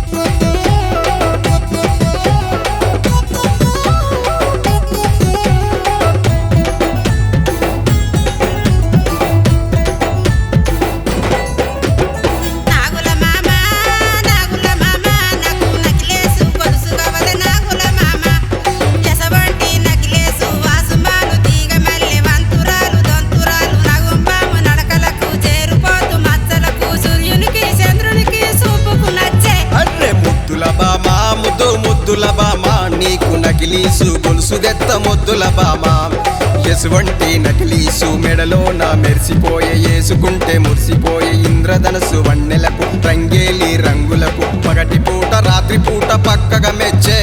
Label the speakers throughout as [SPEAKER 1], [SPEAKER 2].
[SPEAKER 1] నాగుల మామ నాగుల మామ నాకు నకిలేసు కొలుసు కవల నాగుల మామ ఎసవంటి నకిలేసు వాసుమాను తీగ మల్లె వంతురాలు దొంతురాలు నగుంబాము నడకలకు చేరుపోతు మచ్చలకు సూర్యునికి చంద్రునికి సూపుకు నచ్చే
[SPEAKER 2] అర్రె ముద్దుల బామా ముద్దు ముద్దుల బామా నీకు నకిలీసు గొలుసు దెత్త ముద్దుల బామా ఎసువంటి నకిలీసు మెడలో నా మెరిసిపోయే ఏసుకుంటే మురిసిపోయే ఇంద్రధనసు వన్నెలకు రంగేలి రంగులకు పగటి పూట రాత్రి పూట పక్కగా మెచ్చే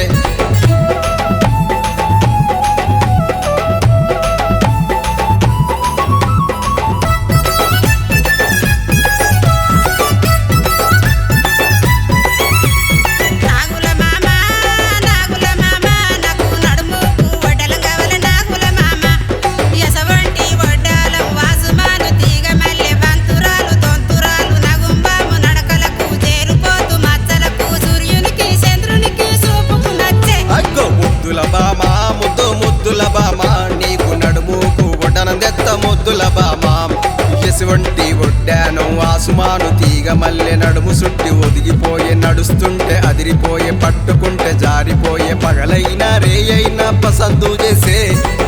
[SPEAKER 1] నాగుల మామ నాగుల మామ నాకు నడుముకు వడ్డల కవల నాగుల మామ ఎసవంటి వడ్డాలం వాసుమాను తీగ మల్లె వంతురాలు దొంతురాలు నగుంబాము నడకలకు చేరుపోతు మచ్చలకు సూర్యునికి చంద్రునికి సూపుకు నచ్చే
[SPEAKER 2] అగ్గో ముద్దుల బామా ముద్దు ముద్దుల బామా నీకు నడుముకు ఒడనందెత్త ముద్దుల బామా ఎసువంటి ఒడ్డాను ఆసుమాను తీగ మల్లె నడుము సుట్టి ఒదిగిపోయే నడుస్తుంటే అదిరిపోయే పట్టుకుంటే జారిపోయే పగలైనా రేయైనా పసందు చేసే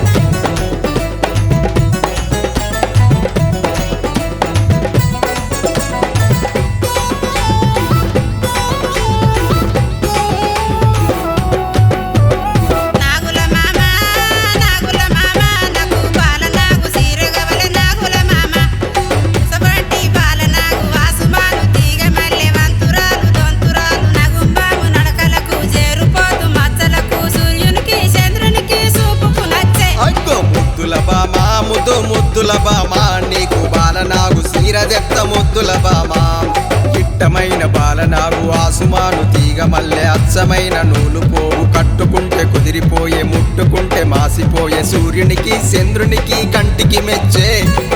[SPEAKER 1] నాగుల మామ నాగుల మామ నాకు బాల నాగు సీర గవల నాగుల మామ సబంటి బాల నాగు వాసుమాను తీగ మల్లె వంతురాలు దొంతురాలు నగుంబాము నడకలకు చేరుపోతు మచ్చలకు సూర్యునికి చంద్రునికి సూపుకు నచ్చే
[SPEAKER 2] అగ్గో ముద్దుల బామా ముద్దు ముద్దుల బామా నీకు బాలనాగు సీరదెత్త ముద్దుల బామా ఇట్టమైన బాలనాగు ఆసుమాను తీగ మల్లె అచ్చమైన నూలు పోవు కట్టుకుంటే కుదిరిపోయే ముట్టుకుంటే మాసిపోయే సూర్యునికి చంద్రునికి కంటికి మెచ్చే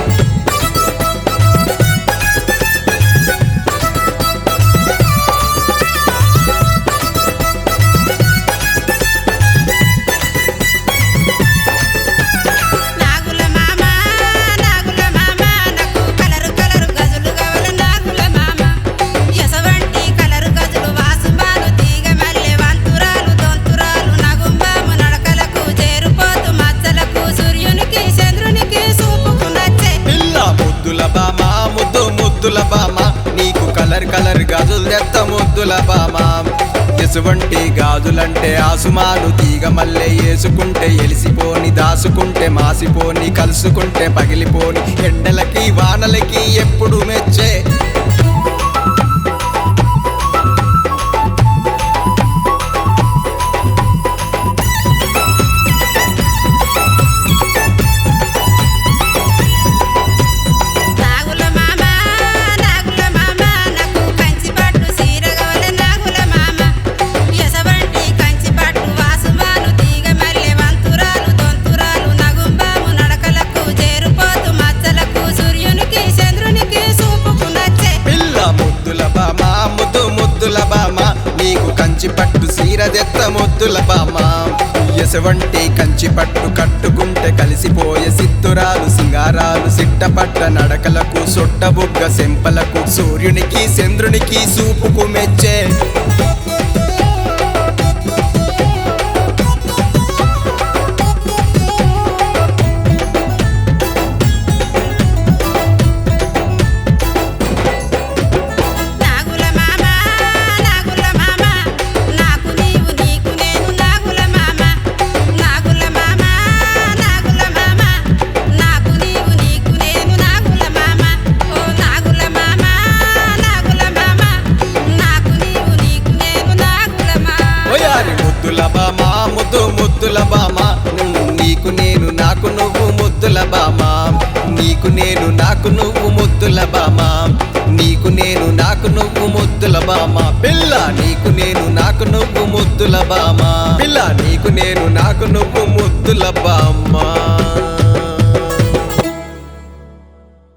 [SPEAKER 1] నాగుల మామ నాగుల మామ నాకు కలరు కలరు గజులు గవల నాగుల మామ ఎసవంటి కలరు గజులు వాసుమాను తీగ మల్లె వంతురాలు దొంతురాలు నగుంబాము నడకలకు చేరుపోతు మచ్చలకు సూర్యునికి చంద్రునికి సూపుకు నచ్చే
[SPEAKER 2] పిల్ల ముద్దుల బామా ముద్దు ముద్దుల బామా నీకు కలర్ కలర్ గాజులు తెత్త ముద్దుల బామా ఎసువంటి గాజులంటే ఆసుమాను తీగ మల్లె వేసుకుంటే ఎలిసిపోని దాసుకుంటే మాసిపోని కలుసుకుంటే పగిలిపోని ఎండలకి వానలకి ఎప్పుడు మెచ్చే
[SPEAKER 1] నాగుల మామ నాగుల మామ నాకు కంచి పట్టు సీర గవల నాగుల మామ ఎసవంటి కంచి పట్టు వాసుమాను తీగ మల్లె వంతురాలు దొంతురాలు నగుంబాము నడకలకు చేరుపోతు మచ్చలకు సూర్యునికి చంద్రునికి సూపుకు నచ్చే
[SPEAKER 2] పిల్ల ముద్దుల బామా ముద్దు ముద్దుల బామా నీకు కంచి పట్టు సీరదెత్త ముద్దుల బామా ఎసవంటి కంచి పట్టు కట్టుకుంటే కలిసిపోయే సిత్తురాలు సింగారాలు సిట్టపట్ట నడకలకు సొట్టబుగ్గ సెంపలకు సూర్యునికి చంద్రునికి సూపుకు మెచ్చే
[SPEAKER 1] నాగుల మామ నాగుల మామ నాకు నీవు నీకు నేను నాగుల మామ నాగుల మామ నాగుల మామ నాకు నీవు నీకు నేను నాగుల మామ ఓ నాగుల మామ నాగుల మామ నాకు నీవు నీకు నేను నాగుల మామ
[SPEAKER 2] ఓయారి ముద్దుల బామా ముద్దు ముద్దుల బామా నువ్వు నీకు నేను నాకు నువ్వు ముద్దుల బామా నీకు నేను నాకు నువ్వు ముద్దుల బామా నీకు నేను నాకు నువ్వు ముద్దుల బామా పిల్ల నీకు నేను నాకు నువ్వు ముద్దుల బామా పిల్ల నీకు నేను నాకు నువ్వు ముద్దుల బామా